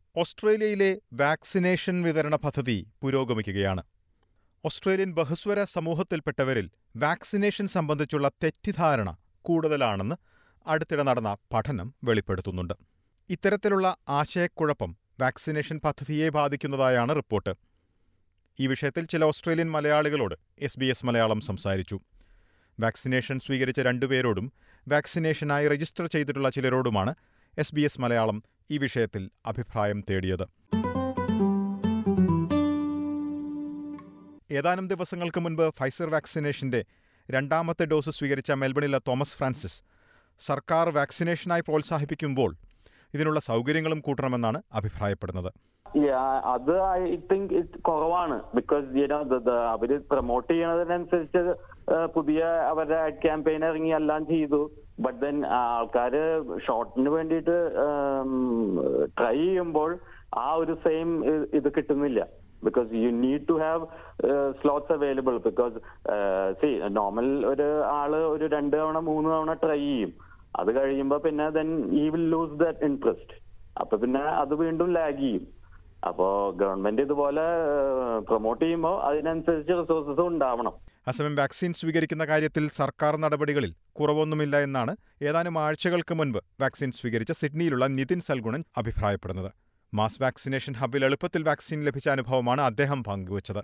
ഓസ്ട്രേലിയയിലെ വാക്സിനേഷൻ വിതരണ പദ്ധതി പുരോഗമിക്കുകയാണ് ഓസ്ട്രേലിയൻ ബഹുസ്വര സമൂഹത്തിൽപ്പെട്ടവരിൽ വാക്സിനേഷൻ സംബന്ധിച്ചുള്ള തെറ്റിദ്ധാരണ കൂടുതലാണെന്ന് അടുത്തിടെ നടന്ന പഠനം വെളിപ്പെടുത്തുന്നുണ്ട് ഇത്തരത്തിലുള്ള ആശയക്കുഴപ്പം വാക്സിനേഷൻ പദ്ധതിയെ ബാധിക്കുന്നതായാണ് റിപ്പോർട്ട് ഈ വിഷയത്തിൽ ചില ഓസ്ട്രേലിയൻ മലയാളികളോട് എസ് ബി എസ് മലയാളം സംസാരിച്ചു വാക്സിനേഷൻ സ്വീകരിച്ച രണ്ടുപേരോടും വാക്സിനേഷനായി രജിസ്റ്റർ ചെയ്തിട്ടുള്ള ചിലരോടുമാണ് എസ് ബി എസ് മലയാളം ഈ വിഷയത്തിൽ അഭിപ്രായം തേടിയത് ഏതാനും ദിവസങ്ങൾക്ക് മുൻപ് ഫൈസർ വാക്സിനേഷന്റെ രണ്ടാമത്തെ ഡോസ് സ്വീകരിച്ച മെൽബണിലെ തോമസ് ഫ്രാൻസിസ് സർക്കാർ വാക്സിനേഷനായി പ്രോത്സാഹിപ്പിക്കുമ്പോൾ ഇതിനുള്ള സൗകര്യങ്ങളും കൂട്ടണമെന്നാണ് അഭിപ്രായപ്പെടുന്നത് അത് ഐ തിങ്ക് കുറവാണ് ബിക്കോസ് അവര് പ്രൊമോട്ട് ചെയ്യണതിനനുസരിച്ച് പുതിയ അവരുടെ ആഡ് ക്യാമ്പയിൻ ഇറങ്ങി എല്ലാം ചെയ്തു ബട്ട് ദെൻ ആൾക്കാര് ഷോർട്ടിന് വേണ്ടിയിട്ട് ട്രൈ ചെയ്യുമ്പോൾ ആ ഒരു സെയിം ഇത് കിട്ടുന്നില്ല because you need to have slots available because see normal ഒരു ആള് ഒരു രണ്ട് തവണ മൂന്ന് തവണ ട്രൈ ചെയ്യും അത് കഴിയുമ്പോൾ പിന്നെ ദെൻ ഈ വിൽ ലൂസ് ദറ്റ് ഇൻട്രസ്റ്റ് അപ്പൊ പിന്നെ അത് വീണ്ടും ലാഗ് ചെയ്യും അപ്പോ ഗവൺമെന്റ് ഇതുപോലെ പ്രൊമോട്ട് ചെയ്യുമ്പോൾ അതിനനുസരിച്ച് റിസോഴ്സസ് ഉണ്ടാവണം അസമയം വാക്സിൻ സ്വീകരിക്കുന്ന കാര്യത്തിൽ സർക്കാർ നടപടികളിൽ കുറവൊന്നുമില്ല എന്നാണ് ഏതാനും ആഴ്ചകൾക്ക് മുൻപ് വാക്സിൻ സ്വീകരിച്ച സിഡ്നിയിലുള്ള നിതിൻ സൽഗുണൻ അഭിപ്രായപ്പെടുന്നത് മാസ് വാക്സിനേഷൻ ഹബിൽ എളുപ്പത്തിൽ വാക്സിൻ ലഭിച്ച അനുഭവമാണ് അദ്ദേഹം പങ്കുവച്ചത്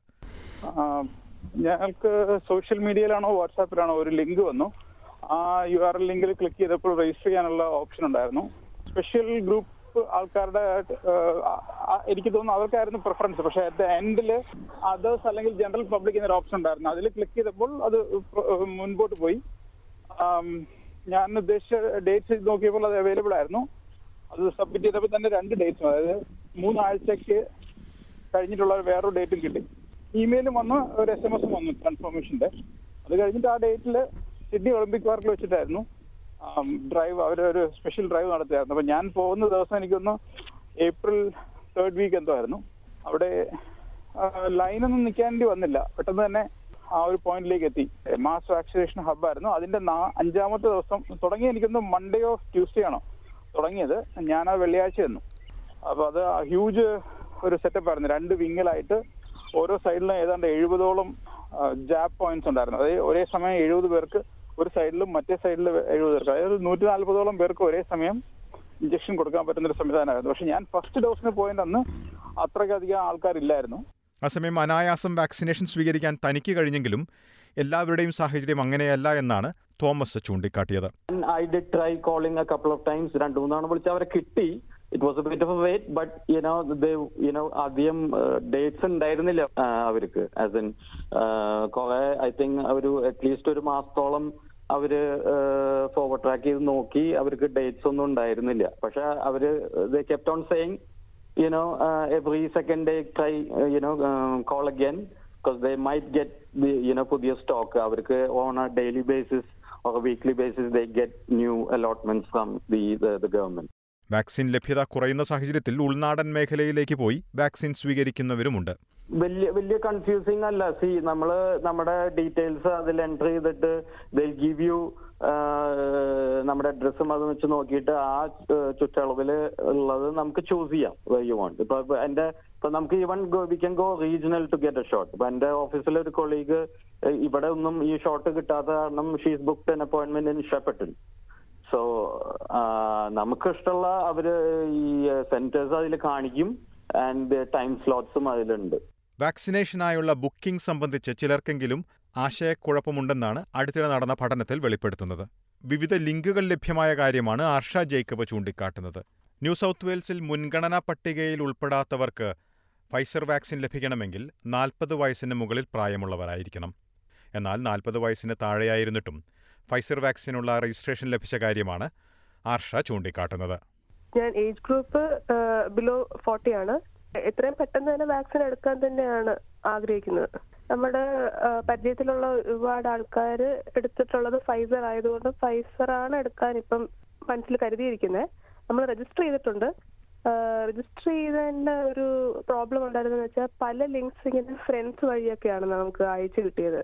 ഞങ്ങൾക്ക് സോഷ്യൽ മീഡിയയിലാണോ വാട്സാപ്പിലാണോ ഒരു ലിങ്ക് വന്നു ആ യു ആർ എൽ ലിങ്കിൽ ക്ലിക്ക് ചെയ്തപ്പോൾ രജിസ്റ്റർ ചെയ്യാനുള്ള ഓപ്ഷൻ ഉണ്ടായിരുന്നു സ്പെഷ്യൽ ഗ്രൂപ്പ് ആൾക്കാരുടെ എനിക്ക് തോന്നുന്നു അവർക്കായിരുന്നു പ്രിഫറൻസ് പക്ഷെ അറ്റ് ദ എൻഡിൽ അതേഴ്സ് അല്ലെങ്കിൽ ജനറൽ പബ്ലിക് എന്നൊരു ഓപ്ഷൻ ഉണ്ടായിരുന്നു അതിൽ ക്ലിക്ക് ചെയ്തപ്പോൾ അത് മുൻപോട്ട് പോയി ഞാൻ ഉദ്ദേശിച്ച ഡേറ്റ്സ് നോക്കിയപ്പോൾ അത് അവൈലബിൾ ആയിരുന്നു അത് സബ്മിറ്റ് ചെയ്തപ്പോൾ തന്നെ രണ്ട് ഡേറ്റ്സും അതായത് മൂന്നാഴ്ചക്ക് കഴിഞ്ഞിട്ടുള്ള വേറൊരു ഡേറ്റും കിട്ടി ഇമെയിലും വന്ന് ഒരു എസ് എം എസും വന്നു കൺഫർമേഷന്റെ അത് കഴിഞ്ഞിട്ട് ആ ഡേറ്റിൽ സിഡ്നി ഒളിമ്പിക് പാർക്കിൽ വെച്ചിട്ടായിരുന്നു ഡ്രൈവ് അവരൊരു സ്പെഷ്യൽ ഡ്രൈവ് നടത്തിയായിരുന്നു അപ്പൊ ഞാൻ പോകുന്ന ദിവസം എനിക്കൊന്ന് ഏപ്രിൽ തേർഡ് വീക്ക് എന്തോ ആയിരുന്നു അവിടെ ലൈനൊന്നും നിൽക്കേണ്ടി വന്നില്ല പെട്ടെന്ന് തന്നെ ആ ഒരു പോയിന്റിലേക്ക് എത്തി മാസ് വാക്സിനേഷൻ ഹബ്ബായിരുന്നു അതിന്റെ അഞ്ചാമത്തെ ദിവസം തുടങ്ങി എനിക്കൊന്ന് മൺഡേ ഓഫ് ട്യൂസ്ഡേ ആണോ തുടങ്ങിയത് ഞാൻ ആ വെള്ളിയാഴ്ച വന്നു അപ്പൊ അത് ഹ്യൂജ് ഒരു സെറ്റപ്പ് ആയിരുന്നു രണ്ട് വിങ്ങിലായിട്ട് ഓരോ സൈഡിലും ഏതാണ്ട് എഴുപതോളം ജാബ് പോയിന്റ്സ് ഉണ്ടായിരുന്നു അതായത് ഒരേ സമയം എഴുപത് പേർക്ക് ഒരു സൈഡിലും മറ്റേ സൈഡിൽ എഴുപത് പേർക്ക് അതായത് നൂറ്റി നാൽപ്പതോളം പേർക്ക് ഒരേ സമയം ഇഞ്ചക്ഷൻ കൊടുക്കാൻ പറ്റുന്ന ഒരു സംവിധാനമായിരുന്നു പക്ഷെ ഞാൻ ഫസ്റ്റ് ഡോസിന് പോയിന്റ് അന്ന് അത്രയ്ക്കധികം ആൾക്കാരില്ലായിരുന്നു അസമയം അനായാസം വാക്സിനേഷൻ സ്വീകരിക്കാൻ തനിക്ക് കഴിഞ്ഞെങ്കിലും എല്ലാവരുടെയും സാഹചര്യം അങ്ങനെയല്ല എന്നാണ് തോമസ് ചൂണ്ടിക്കാട്ടിയത് I did try calling a couple of times രണ്ടു മൂന്നാണ് വിളിച്ച് അവരെ കിട്ടി it was a bit of a wait but you know you know അധികം ഡേറ്റ്സ് ഉണ്ടായിരുന്നില്ല അവർക്ക് ആസ് ഇൻ കുറെ ഐ തിങ്ക് ഒരു അറ്റ്ലീസ്റ്റ് ഒരു മാസത്തോളം അവര് ഫോർവേഡ് ട്രാക്ക് ചെയ്ത് നോക്കി അവർക്ക് ഡേറ്റ്സ് ഒന്നും ഉണ്ടായിരുന്നില്ല പക്ഷെ അവര് kept on saying you know every second day try you know call again because they might get you know പുതിയ സ്റ്റോക്ക് അവർക്ക് on a daily basis or weekly basis they get new allotments from the the government vaccine ലഭ്യത കുറയുന്ന സാഹചര്യത്തിൽ ഉൾനാടൻ മേഖലയിലേക്ക് പോയി vaccine സ്വീകരിക്കുന്നവരുമുണ്ട് വലിയ വലിയ കൺഫ്യൂസിങ് അല്ല സി നമ്മള് നമ്മുടെ ഡീറ്റെയിൽസ് അതിൽ എൻറ്റർ ചെയ്തിട്ട് ദിൽ ഗിവ് യു നമ്മുടെ അഡ്രസ്സും അത് വെച്ച് നോക്കിയിട്ട് ആ ചുറ്റളവിൽ ഉള്ളത് നമുക്ക് ചൂസ് ചെയ്യാം യു വോണ്ട് ഇപ്പൊ എന്റെ ഇപ്പൊ നമുക്ക് even we can go regional to get a shot ഇപ്പൊ എന്റെ ഓഫീസിലെ ഒരു കൊളീഗ് ഇവിടെ ഒന്നും ഈ ഷോട്ട് കിട്ടാത്ത കാരണം she's booked an appointment in Shepparton so നമുക്ക് ഇഷ്ടമുള്ള അവര് ഈ സെന്റേഴ്സ് അതിൽ കാണിക്കും ആൻഡ് ടൈം സ്ലോട്ട്സും അതിലുണ്ട് വാക്സിനേഷനായുള്ള ബുക്കിംഗ് സംബന്ധിച്ച് ചിലർക്കെങ്കിലും ആശയക്കുഴപ്പമുണ്ടെന്നാണ് അടുത്തിടെ നടന്ന പഠനത്തിൽ വെളിപ്പെടുത്തുന്നത് വിവിധ ലിങ്കുകൾ ലഭ്യമായ കാര്യമാണ് ആർഷ ജേക്കബ് ചൂണ്ടിക്കാട്ടുന്നത് ന്യൂ സൗത്ത് വെയിൽസിൽ മുൻഗണനാ പട്ടികയിൽ ഉൾപ്പെടാത്തവർക്ക് ഫൈസർ വാക്സിൻ ലഭിക്കണമെങ്കിൽ നാൽപ്പത് വയസ്സിന് മുകളിൽ പ്രായമുള്ളവരായിരിക്കണം എന്നാൽ നാൽപ്പത് വയസ്സിന് താഴെയായിരുന്നിട്ടും ഫൈസർ വാക്സിനുള്ള രജിസ്ട്രേഷൻ ലഭിച്ച കാര്യമാണ് ആർഷ ചൂണ്ടിക്കാട്ടുന്നത് ഞാൻ ഏജ് ഗ്രൂപ്പ് ബിലോ ഫോർട്ടി ആണ് എത്രയും പെട്ടെന്ന് തന്നെ വാക്സിൻ എടുക്കാൻ തന്നെയാണ് ആഗ്രഹിക്കുന്നത് നമ്മുടെ പരിചയത്തിലുള്ള ഒരുപാട് ആൾക്കാർ എടുത്തിട്ടുള്ളത് ഫൈസർ ആയതുകൊണ്ട് ഫൈസർ ആണ് എടുക്കാൻ ഇപ്പം മനസ്സിൽ കരുതിയിരിക്കുന്നത് നമ്മൾ രജിസ്റ്റർ ചെയ്തിട്ടുണ്ട് രജിസ്റ്റർ ചെയ്തതിന്റെ ഒരു പ്രോബ്ലം ഉണ്ടായിരുന്നെന്ന് വെച്ചാൽ പല ലിങ്ക്സ് ഇങ്ങനെ ഫ്രണ്ട്സ് വഴിയൊക്കെയാണ് നമുക്ക് അയച്ചു കിട്ടിയത്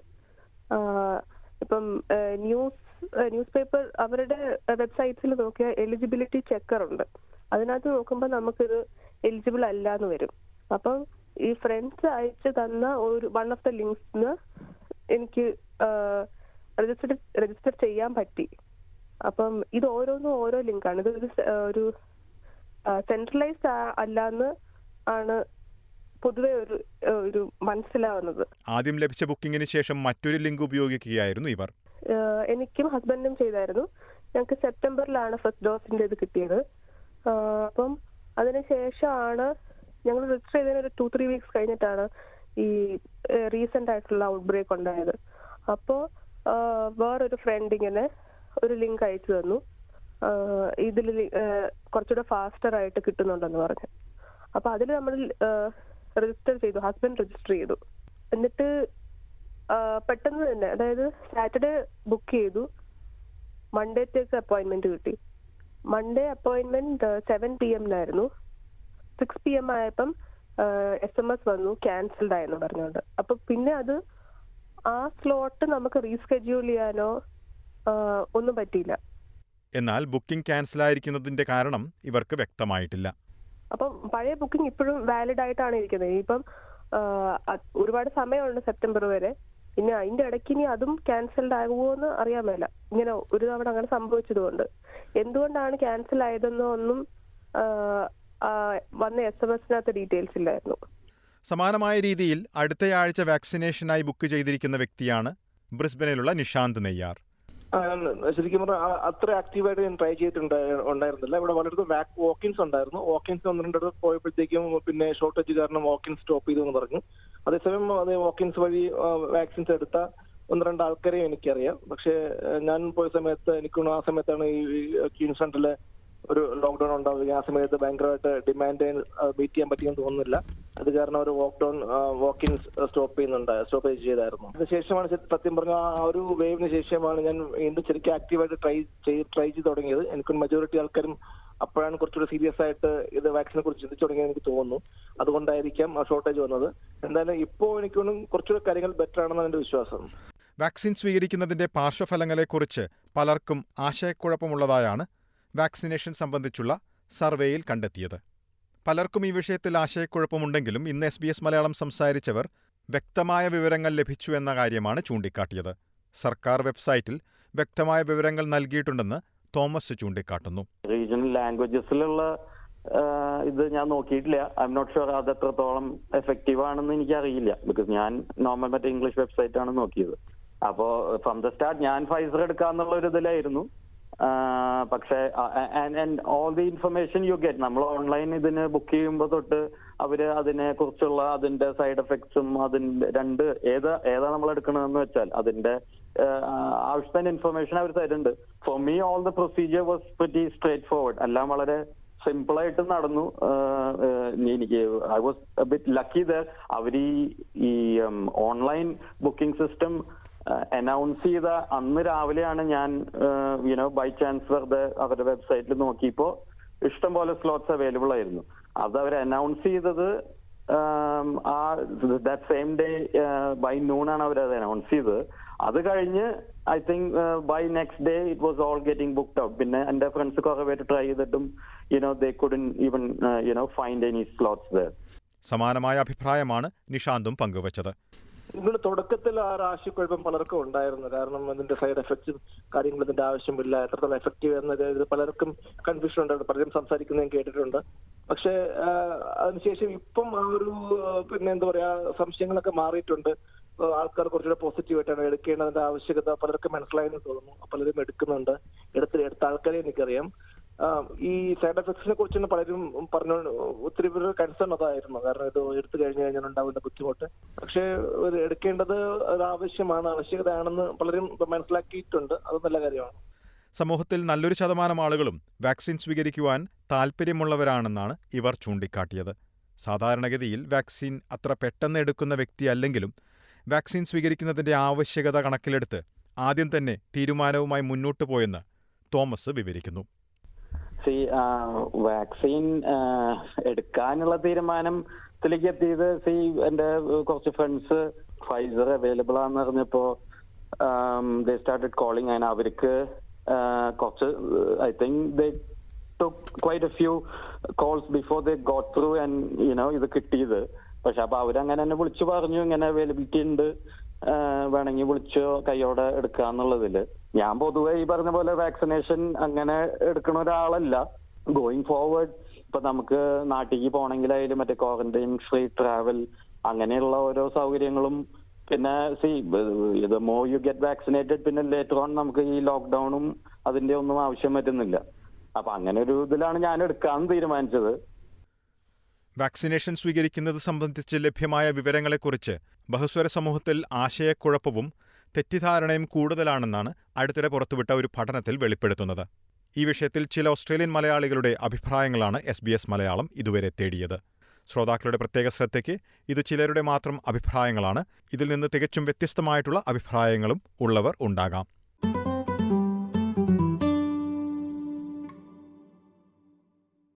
ഇപ്പം ന്യൂസ് ന്യൂസ് പേപ്പർ അവരുടെ വെബ്സൈറ്റ്സിൽ നോക്കിയാൽ എലിജിബിലിറ്റി ചെക്കർ ഉണ്ട് അതിനകത്ത് നോക്കുമ്പോൾ നമുക്കിത് എലിജിബിൾ അല്ല എന്ന് വരും അപ്പം ഈ ഫ്രണ്ട്സ് അയച്ചു തന്ന ഒരു വൺ ഓഫ് ദ ലിങ്ക്സ് എനിക്ക് രജിസ്റ്റർ രജിസ്റ്റർ ചെയ്യാൻ പറ്റി അപ്പം ഇത് ഓരോന്നും ഓരോ ലിങ്കാണ് ഇത് ഒരു സ- ആ, ഒരു സെൻട്രലൈസ്ഡ് അല്ലാന്ന് ആണ് പൊതുവെ ഒരു ആ, ഒരു മനസ്സിലാവുന്നത് ആദ്യം ലഭിച്ച ബുക്കിംഗിന് ശേഷം മറ്റൊരു ലിങ്ക് ഉപയോഗിക്കുകയായിരുന്നു ഇവർ ആഹ് എനിക്കും ഹസ്ബൻഡും ചെയ്തായിരുന്നു ഞങ്ങൾക്ക് സെപ്റ്റംബറിലാണ് ഫസ്റ്റ് ഡോസിന്റെ ഇത് കിട്ടിയത് ആഹ് അപ്പം അതിനുശേഷമാണ് ഞങ്ങൾ രജിസ്റ്റർ ചെയ്തതിന് ഒരു ടു ത്രീ വീക്സ് കഴിഞ്ഞിട്ടാണ് ഈ റീസെന്റ് ആയിട്ടുള്ള ഔട്ട് ബ്രേക്ക് ഉണ്ടായത് അപ്പോൾ വേറൊരു ഫ്രണ്ട് ഇങ്ങനെ ഒരു ലിങ്ക് അയച്ചു തന്നു ഇതിൽ കുറച്ചുകൂടെ ഫാസ്റ്റർ ആയിട്ട് കിട്ടുന്നുണ്ടെന്ന് പറഞ്ഞു അപ്പൊ അതിൽ നമ്മൾ രജിസ്റ്റർ ചെയ്തു ഹസ്ബൻഡ് രജിസ്റ്റർ ചെയ്തു എന്നിട്ട് ആ, പെട്ടെന്ന് തന്നെ അതായത് സാറ്റർഡേ ബുക്ക് ചെയ്തു മൺഡേത്തേക്ക് അപ്പോയിന്റ്മെന്റ് കിട്ടി മൺഡേ അപ്പോയിന്റ്മെന്റ് സെവൻ പി എമ്മിനായിരുന്നു സിക്സ് പി എം ആയപ്പം എസ് എം എസ് വന്നു ക്യാൻസൽഡ് ആയെന്ന് പറഞ്ഞുകൊണ്ട് അപ്പൊ പിന്നെ അത് ആ സ്ലോട്ട് നമുക്ക് റീസ്കെഡ്യൂൾ ചെയ്യാനോ ആ, ഒന്നും പറ്റിയില്ല എന്നാൽ ബുക്കിംഗ് ക്യാൻസലായിരിക്കുന്നതിന്റെ കാരണം ഇവർക്ക് വ്യക്തമായിട്ടില്ല അപ്പം പഴയ ബുക്കിംഗ് ഇപ്പോഴും വാലിഡ് ആയിട്ടാണ് ഇരിക്കുന്നത് ഇപ്പം ആ, അത് ഒരുപാട് സമയമുണ്ട് സെപ്റ്റംബർ വരെ പിന്നെ അതിന്റെ ഇടയ്ക്ക് ഇനി അതും ക്യാൻസൽഡ് ആകുമോ എന്ന് അറിയാൻ മേല ഇങ്ങനെ ഒരു തവണ അങ്ങനെ സംഭവിച്ചതുകൊണ്ട് എന്തുകൊണ്ടാണ് ക്യാൻസൽ ആയതെന്നോ ഒന്നും ആ, ആ, വന്ന എസ് എം എസിനകത്ത് ഡീറ്റെയിൽസ് ഇല്ലായിരുന്നു സമാനമായ രീതിയിൽ അടുത്തയാഴ്ച വാക്സിനേഷനായി ബുക്ക് ചെയ്തിരിക്കുന്ന വ്യക്തിയാണ് ബ്രിസ്ബനിലുള്ള നിഷാന്ത് നെയ്യാർ ആ, ശരിക്കും പറഞ്ഞാൽ അത്ര ആക്റ്റീവായിട്ട് ഞാൻ ട്രൈ ചെയ്തിട്ടുണ്ടായി ഉണ്ടായിരുന്നില്ല ഇവിടെ വളരെ വാക് വോക്കിൻസ് ഉണ്ടായിരുന്നു വോക്കിൻസ് ഒന്ന് രണ്ടിടത്ത് പോയപ്പോഴത്തേക്കും പിന്നെ ഷോർട്ടേജ് കാരണം വോക്കിൻസ് സ്റ്റോപ്പ് ചെയ്തു എന്ന് പറഞ്ഞു അതേസമയം അത് വോക്കിൻസ് വഴി വാക്സിൻസ് എടുത്ത ഒന്ന് രണ്ട് ആൾക്കാരെയും എനിക്കറിയാം പക്ഷേ ആ, ഞാൻ പോയ സമയത്ത് എനിക്ക് ആ സമയത്താണ് ഈ ക്യൂൻസ്ലൻഡിലെ ഒരു ലോക്ക്ഡൌൺ ഉണ്ടാവുകയും ആ സമയത്ത് ഭയങ്കരമായിട്ട് ഡിമാൻഡ് മീറ്റ് ചെയ്യാൻ പറ്റിയെന്ന് തോന്നുന്നില്ല അത് കാരണം ഒരു ലോക്ക്ഡൌൺ വാക്കിൻസ് സ്റ്റോപ്പ് ചെയ്യുന്നുണ്ട് സ്റ്റോപ്പ് ചെയ്തായിരുന്നു അതിനുശേഷമാണ് ശരി- സത്യം പറഞ്ഞ ആ ഒരു വേവിന് ശേഷമാണ് ഞാൻ വീണ്ടും ശരിക്കും ആക്റ്റീവായിട്ട് ട്രൈ ചെയ്ത് ട്രൈ ചെയ്ത് തുടങ്ങിയത് എനിക്ക് മെജോറിറ്റി ആൾക്കാരും അപ്പോഴാണ് കുറച്ചുകൂടി സീരിയസ് ആയിട്ട് ഇത് വാക്സിനെ കുറിച്ച് ചിന്തിച്ചു തുടങ്ങിയത് എനിക്ക് തോന്നുന്നു അതുകൊണ്ടായിരിക്കാം ആ ഷോർട്ടേജ് വന്നത് എന്തായാലും ഇപ്പോൾ എനിക്ക് തോന്നുന്നു കുറച്ചുകൂടി കാര്യങ്ങൾ ബെറ്റർ ആണെന്നാണ് എന്റെ വിശ്വാസം വാക്സിൻ സ്വീകരിക്കുന്നതിന്റെ പാർശ്വഫലങ്ങളെക്കുറിച്ച് പലർക്കും ആശയക്കുഴപ്പമുള്ളതായാണ് വാക്സിനേഷൻ സംബന്ധിച്ചുള്ള സർവേയിൽ കണ്ടെത്തിയത് പലർക്കും ഈ വിഷയത്തിൽ ആശയക്കുഴപ്പമുണ്ടെങ്കിലും ഇന്ന് എസ് ബി എസ് മലയാളം സംസാരിച്ചവർ വ്യക്തമായ വിവരങ്ങൾ ലഭിച്ചു എന്ന കാര്യമാണ് ചൂണ്ടിക്കാട്ടിയത് സർക്കാർ വെബ്സൈറ്റിൽ വ്യക്തമായ വിവരങ്ങൾ നൽകിയിട്ടുണ്ടെന്ന് തോമസ് ചൂണ്ടിക്കാട്ടുന്നു റീജിയണൽ ലാംഗ്വേജസിലുള്ള ഇത് ഞാൻ നോക്കിയിട്ടില്ല ഐ എം നോട്ട് ഷുവർ അത് എത്രത്തോളം എഫക്റ്റീവ് ആണെന്ന് എനിക്ക് അറിയില്ല ബിക്കോസ് ഞാൻ നോർമൽ മറ്റേ ഇംഗ്ലീഷ് വെബ്സൈറ്റ് ആണ് നോക്കിയത് അപ്പോ ഫ്രം ദ സ്റ്റാർട്ട് ഞാൻ ഫൈസർ എടുക്കാന്നുള്ള ഒരു ഇതിലായിരുന്നു ആഹ് പക്ഷേ all the information you get നമ്മൾ ഓൺലൈൻ ഇതിന് ബുക്ക് ചെയ്യുമ്പോൾ തൊട്ട് അവര് അതിനെ കുറിച്ചുള്ള അതിന്റെ സൈഡ് എഫക്ട്സും അതിന്റെ രണ്ട് ഏതാ ഏതാ നമ്മൾ എടുക്കണതെന്ന് വെച്ചാൽ അതിന്റെ ആഹ് ആവശ്യത്തിന് ഇൻഫർമേഷൻ അവർ തരുന്നുണ്ട് for me all the procedure was very straightforward എല്ലാം വളരെ സിമ്പിൾ ആയിട്ട് നടന്നു ആഹ് ആഹ് എനിക്ക് I was bit lucky there അവർ ഈ ഓൺലൈൻ ബുക്കിംഗ് സിസ്റ്റം അനൗൺസ് ചെയ്ത അന്ന് രാവിലെയാണ് ഞാൻ യുനോ ബൈ ചാൻസ് വെറുതെ അവരുടെ വെബ്സൈറ്റിൽ നോക്കിയപ്പോ ഇഷ്ടം പോലെ സ്ലോട്ട്സ് അവൈലബിൾ ആയിരുന്നു അത് അവർ അനൗൺസ് ചെയ്തത് um, ah that same day by noon ആണ് അവർ അത് അനൗൺസ് ചെയ്തത് അത് കഴിഞ്ഞ് I think by next day it was all getting booked out പിന്നെ എന്റെ ഫ്രണ്ട്സ് കുറെ പേര് ട്രൈ ചെയ്തിട്ടും you know they couldn't even you know find any slots there സമാനമായ അഭിപ്രായമാണ് നിഷാന്തും പങ്കുവച്ചത് ഇതിന്റെ തുടക്കത്തിൽ ആ ഒരു ആശയക്കുഴപ്പം പലർക്കും ഉണ്ടായിരുന്നു കാരണം ഇതിന്റെ സൈഡ് എഫക്ട്സും കാര്യങ്ങളും ഇതിന്റെ ആവശ്യമില്ല എത്രത്തോളം എഫക്റ്റീവ് എന്നത് ഇത് പലർക്കും കൺഫ്യൂഷൻ ഉണ്ടായിരുന്നു പലരും സംസാരിക്കുന്നത് ഞാൻ കേട്ടിട്ടുണ്ട് പക്ഷേ ആഹ്, അതിനുശേഷം ഇപ്പം ആ ഒരു ആഹ്, പിന്നെ എന്താ പറയാ സംശയങ്ങളൊക്കെ മാറിയിട്ടുണ്ട് ആഹ് ആൾക്കാർ കുറച്ചുകൂടെ പോസിറ്റീവായിട്ടാണ് എടുക്കേണ്ടതിന്റെ ആവശ്യകത പലർക്കും മനസ്സിലായെന്ന് തോന്നുന്നു പലരും എടുക്കുന്നുണ്ട് എടുത്ത് എടുത്ത ആൾക്കാരെ എനിക്കറിയാം ആഹ് ഈ സൈഡ് എഫക്ട്സിനെ കുറിച്ചാണ് പലരും പറഞ്ഞു ഒത്തിരി പേര് കൺസേൺ അതായിരുന്നു കാരണം ഇത് എടുത്തു കഴിഞ്ഞു കഴിഞ്ഞാൽ ഉണ്ടാവുന്ന ബുദ്ധിമുട്ട് പക്ഷേ ഇത് എടുക്കേണ്ടത് ഒരു ആവശ്യമാണ് ആവശ്യകതയാണെന്ന് പലരും മനസ്സിലാക്കിയിട്ടുണ്ട് അത് നല്ല കാര്യമാണ് സമൂഹത്തിൽ നല്ലൊരു ശതമാനം ആളുകളും വാക്സിൻ സ്വീകരിക്കുവാൻ താൽപ്പര്യമുള്ളവരാണെന്നാണ് ഇവർ ചൂണ്ടിക്കാട്ടിയത് സാധാരണഗതിയിൽ വാക്സിൻ അത്ര പെട്ടെന്ന് എടുക്കുന്ന വ്യക്തിയല്ലെങ്കിലും വാക്സിൻ സ്വീകരിക്കുന്നതിന്റെ ആവശ്യകത കണക്കിലെടുത്ത് ആദ്യം തന്നെ തീരുമാനവുമായി മുന്നോട്ടു പോയെന്ന് തോമസ് വിവരിക്കുന്നു സി വാക്സിൻ എടുക്കാനുള്ള തീരുമാനത്തിലേക്ക് എത്തിയത് സി എന്റെ കുറച്ച് ഫ്രണ്ട്സ് ഫൈസർ അവൈലബിൾ ആണെന്ന് അറിഞ്ഞപ്പോ ദേ സ്റ്റാർട്ടഡ് കോളിംഗ് അതിന് അവർക്ക് ആ, കുറച്ച് I think they took quite a few calls before they got through and you know ഇത് കിട്ടിയത് പക്ഷെ അപ്പൊ അവരങ്ങനെ തന്നെ വിളിച്ചു പറഞ്ഞു ഇങ്ങനെ അവൈലബിലിറ്റി ഉണ്ട് ആ, വേണമെങ്കിൽ വിളിച്ചോ കൈയോടെ എടുക്കാന്നുള്ളതില് ഞാൻ പൊതുവെ ഈ പറഞ്ഞ പോലെ വാക്സിനേഷൻ അങ്ങനെ എടുക്കണ ഒരാളല്ല ഗോയിങ് ഫോർവേഡ് ഇപ്പൊ നമുക്ക് നാട്ടിലേക്ക് പോകണമെങ്കിലായാലും മറ്റേ ക്വാറന്റൈൻ ഫ്രീ ട്രാവൽ അങ്ങനെയുള്ള ഓരോ സൗകര്യങ്ങളും പിന്നെ സി ഇത് മോ യു ഗെറ്റ് വാക്സിനേറ്റഡ് പിന്നെ ലേറ്റർ ഓൺ നമുക്ക് ഈ ലോക്ക്ഡൌണും അതിന്റെ ഒന്നും ആവശ്യം വരുന്നില്ല അപ്പൊ അങ്ങനെ ഒരു ഇതിലാണ് ഞാൻ എടുക്കാന്ന് തീരുമാനിച്ചത് വാക്സിനേഷൻ സ്വീകരിക്കുന്നത് സംബന്ധിച്ച് ലഭ്യമായ വിവരങ്ങളെക്കുറിച്ച് ബഹുസ്വര സമൂഹത്തിൽ ആശയക്കുഴപ്പവും തെറ്റിദ്ധാരണയും കൂടുതലാണെന്നാണ് അടുത്തിടെ പുറത്തുവിട്ട ഒരു പഠനത്തിൽ വെളിപ്പെടുത്തുന്നത് ഈ വിഷയത്തിൽ ചില ഓസ്ട്രേലിയൻ മലയാളികളുടെ അഭിപ്രായങ്ങളാണ് എസ് ബി എസ് മലയാളം ഇതുവരെ തേടിയത് ശ്രോതാക്കളുടെ പ്രത്യേക ശ്രദ്ധയ്ക്ക് ഇത് ചിലരുടെ മാത്രം അഭിപ്രായങ്ങളാണ് ഇതിൽ നിന്ന് തികച്ചും വ്യത്യസ്തമായിട്ടുള്ള അഭിപ്രായങ്ങളും ഉള്ളവർ ഉണ്ടാകാം